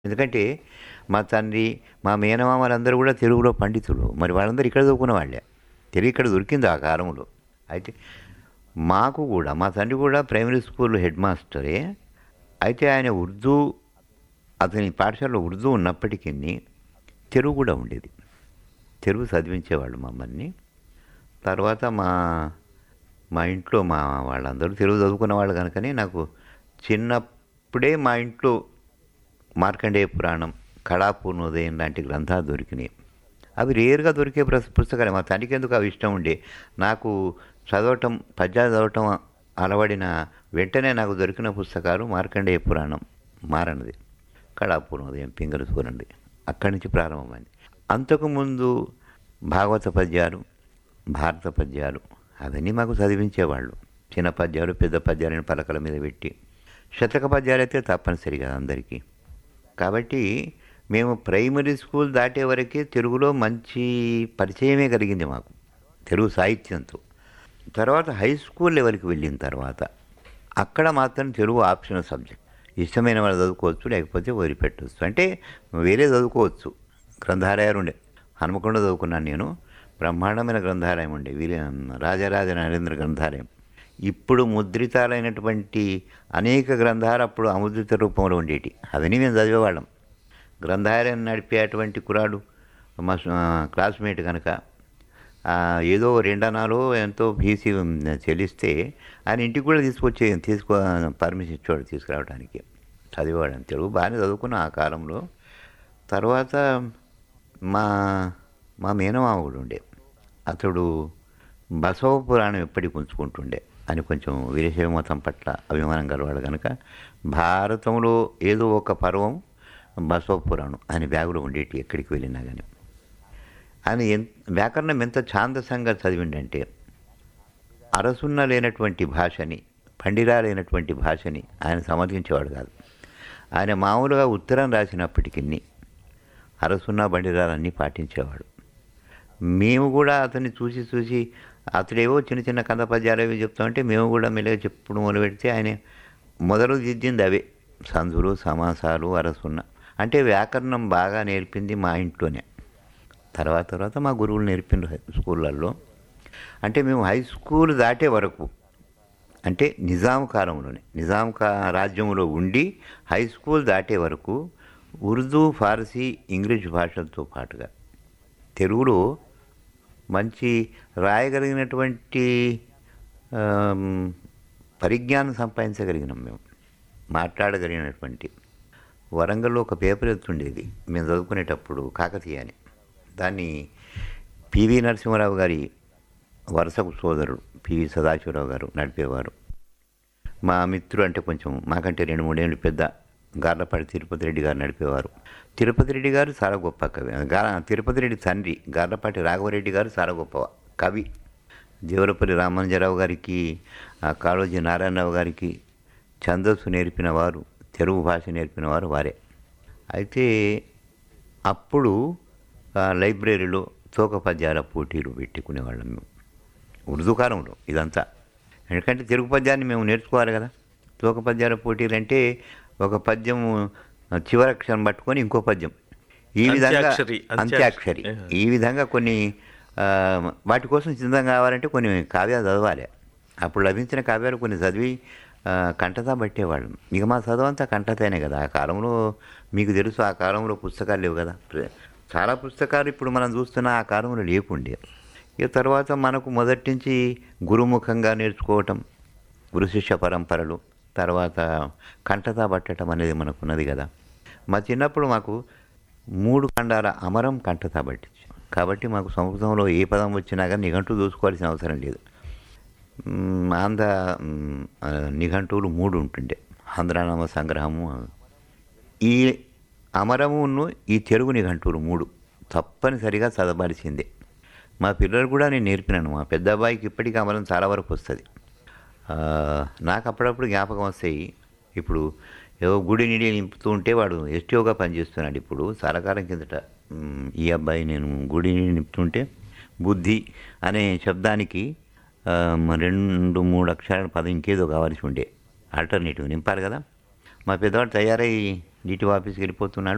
ఎందుకంటే మా తండ్రి మా మేనమామలందరూ కూడా తెలుగులో పండితులు మరి వాళ్ళందరూ ఇక్కడ చదువుకున్న వాళ్ళే తెలుగు ఇక్కడ దొరికింది ఆ కాలంలో అయితే మాకు కూడా మా తండ్రి కూడా ప్రైమరీ స్కూల్ హెడ్ మాస్టరే అయితే ఆయన ఉర్దూ అతని పాఠశాలలో ఉర్దూ ఉన్నప్పటికీ తెలుగు కూడా ఉండేది తెలుగు చదివించేవాళ్ళు మమ్మల్ని తర్వాత మా మా ఇంట్లో మా వాళ్ళందరూ తెలుగు చదువుకున్న వాళ్ళు కనుకనే నాకు చిన్నప్పుడే మా ఇంట్లో మార్కండేయ పురాణం కళాపూర్ణోదయం లాంటి గ్రంథాలు దొరికినాయి అవి రేరుగా దొరికే పుస్- పుస్తకాలు మా తండ్రికి ఎందుకు అవి ఇష్టం ఉండే నాకు చదవటం పద్యాలు చదవటం అలవడిన వెంటనే నాకు దొరికిన పుస్తకాలు మార్కండేయ పురాణం మారనది కళాపూర్ణోదయం పింగళ సూరండి అక్కడి నుంచి ప్రారంభమైంది అంతకుముందు భాగవత పద్యాలు భారత పద్యాలు అవన్నీ మాకు చదివించేవాళ్ళు చిన్న పద్యాలు పెద్ద పద్యాలను పలకల మీద పెట్టి శతక పద్యాలు అయితే తప్పనిసరిగా అందరికీ కాబట్టి మేము ప్రైమరీ స్కూల్ దాటే వరకే తెలుగులో మంచి పరిచయమే కలిగింది మాకు తెలుగు సాహిత్యంతో తర్వాత హై స్కూల్ లెవెల్కి వెళ్ళిన తర్వాత అక్కడ మాత్రం తెలుగు ఆప్షనల్ సబ్జెక్ట్ ఇష్టమైన వాళ్ళు చదువుకోవచ్చు లేకపోతే వదిలిపెట్టవచ్చు అంటే వేరే చదువుకోవచ్చు గ్రంథాలయాలు ఉండే హనుమకొండ చదువుకున్నాను నేను బ్రహ్మాండమైన గ్రంథాలయం ఉండే వీరి రాజరాజ నరేంద్ర గ్రంథాలయం ఇప్పుడు ముద్రితాలైనటువంటి అనేక గ్రంథాలు అప్పుడు అముద్రిత రూపంలో ఉండేటి అవన్నీ మేము చదివేవాళ్ళం గ్రంథాలయం నడిపేటువంటి కురాడు మా స- క్లాస్మేట్ కనుక ఆ, ఏదో రెండనాలో ఎంతో ఫీజు చెల్లిస్తే ఆయన ఇంటికి కూడా తీసుకొచ్చే తీసుకో పర్మిషన్ ఇచ్చేవాడు తీసుకురావడానికి చదివేవాడు తెలుగు బాగానే చదువుకున్న ఆ కాలంలో తర్వాత మా మా మేనమామ కూడా ఉండే అతడు బసవ పురాణం ఎప్పటికి ఉంచుకుంటుండే అని కొంచెం వీరశైవ మతం పట్ల అభిమానం గలవాడు కనుక భారతంలో ఏదో ఒక పర్వం బసవ పురాణం ఆయన బ్యాగులో ఉండేటి ఎక్కడికి వెళ్ళినా కానీ ఆయన ఎంత వ్యాకరణం ఎంత ఛాందసంగా చదివిండంటే అరసున్న లేనటువంటి భాషని పండిరా లేనటువంటి భాషని ఆయన సమర్థించేవాడు కాదు ఆయన మామూలుగా ఉత్తరం రాసినప్పటికీ అరసున్న బండిరాలన్నీ పాటించేవాడు మేము కూడా అతన్ని చూసి చూసి అతడేవో చిన్న చిన్న కథ పద్యాలు అవి చెప్తామంటే మేము కూడా మెల్లగా చెప్పుడు మొదలు పెడితే ఆయన మొదలు దిద్దింది అవే సంధులు సమాసాలు అరసున్న అంటే వ్యాకరణం బాగా నేర్పింది మా ఇంట్లోనే తర్వాత తర్వాత మా గురువులు నేర్పిండ్రు హై- స్కూళ్ళల్లో అంటే మేము హై స్కూల్ దాటే వరకు అంటే నిజాం కాలంలోనే నిజాం కా రాజ్యంలో ఉండి హై స్కూల్ దాటే వరకు ఉర్దూ ఫారసీ ఇంగ్లీష్ భాషలతో పాటుగా తెలుగులో మంచి రాయగలిగినటువంటి ఆమ్, పరిజ్ఞానం సంపాదించగలిగినాం మేము మాట్లాడగలిగినటువంటి వరంగల్లో ఒక పేపర్ ఎత్తుండేది మేము చదువుకునేటప్పుడు కాకతీయ అని దాన్ని పివి నరసింహారావు గారి వరుసకు సోదరుడు పివి సదాశివరావు గారు నడిపేవారు మా మిత్రుడు అంటే కొంచెం మాకంటే రెండు మూడేళ్ళు పెద్ద గార్లపాటి తిరుపతి రెడ్డి గారు నడిపేవారు తిరుపతి రెడ్డి గారు చాలా గొప్ప కవి గా తిరుపతి రెడ్డి తండ్రి గార్లపాటి రాఘవరెడ్డి గారు చాలా గొప్ప కవి దేవరపల్లి రామానుజరావు గారికి ఆ, కాళోజీ నారాయణరావు గారికి ఛందస్సు నేర్పిన వారు తెలుగు భాష నేర్పిన వారు వారే అయితే అప్పుడు ఆ, లైబ్రరీలో తోక పద్యాల పోటీలు పెట్టుకునేవాళ్ళం మేము ఉర్దూ కాలంలో ఇదంతా ఎందుకంటే తెలుగు పద్యాన్ని మేము నేర్చుకోవాలి కదా తోక పద్యాల పోటీలు అంటే ఒక పద్యం చివరి అక్షరం పట్టుకొని ఇంకో పద్యం ఈ విధంగా అంత్యాక్షరి, అంత్యాక్షరి అంత్యాక్షరి. ఈ విధంగా కొన్ని ఆ, వాటి కోసం సిద్ధం కావాలంటే కొన్ని కావ్యాలు చదవాలి అప్పుడు లభించిన కావ్యాలు కొన్ని చదివి ఆ, కంటతా పట్టేవాళ్ళం ఇక మా చదువు అంతా కంటతేనే కదా ఆ కాలంలో మీకు తెలుసు ఆ కాలంలో పుస్తకాలు లేవు కదా ప్ర- చాలా పుస్తకాలు ఇప్పుడు మనం చూస్తున్న ఆ కాలంలో లేకుండే ఇక తర్వాత మనకు మొదటి నుంచి గురుముఖంగా నేర్చుకోవటం గురు శిష్య పరంపరలు తర్వాత కంటతా పట్టడం అనేది మనకు ఉన్నది కదా మా చిన్నప్పుడు మాకు మూడు ఖండాల అమరం కంటతా పట్టించి కాబట్టి మాకు సంస్కృతంలో ఏ పదం వచ్చినా కానీ నిఘంటు చూసుకోవాల్సిన అవసరం లేదు మ్, ఆంధ్ర మ్, ఆ, నిఘంటువులు మూడు ఉంటుండే ఆంధ్రానామ సంగ్రహము ఈ అమరమును ఈ తెలుగు నిఘంటువులు మూడు తప్పనిసరిగా చదవాల్సిందే మా పిల్లలు కూడా నేను నేర్పినాను మా పెద్ద అబ్బాయికి ఇప్పటికీ అమరం చాలా వరకు వస్తుంది ఆ, నాకు అప్పుడప్పుడు జ్ఞాపకం వస్తాయి ఇప్పుడు ఏదో గుడి నీడి నింపుతూ ఉంటే వాడు ఎస్టీఓగా పనిచేస్తున్నాడు ఇప్పుడు చాలా కాలం కిందట మ్, ఈ అబ్బాయి నేను గుడి నీడి నింపుతుంటే బుద్ధి అనే శబ్దానికి ఆ, రెండు మూడు అక్షరాల పదం ఇంకేదో కావాల్సి ఉండే ఆల్టర్నేటివ్ నింపాలి కదా మా పెద్దవాడు తయారై డిటి ఆఫీస్కి వెళ్ళిపోతున్నాడు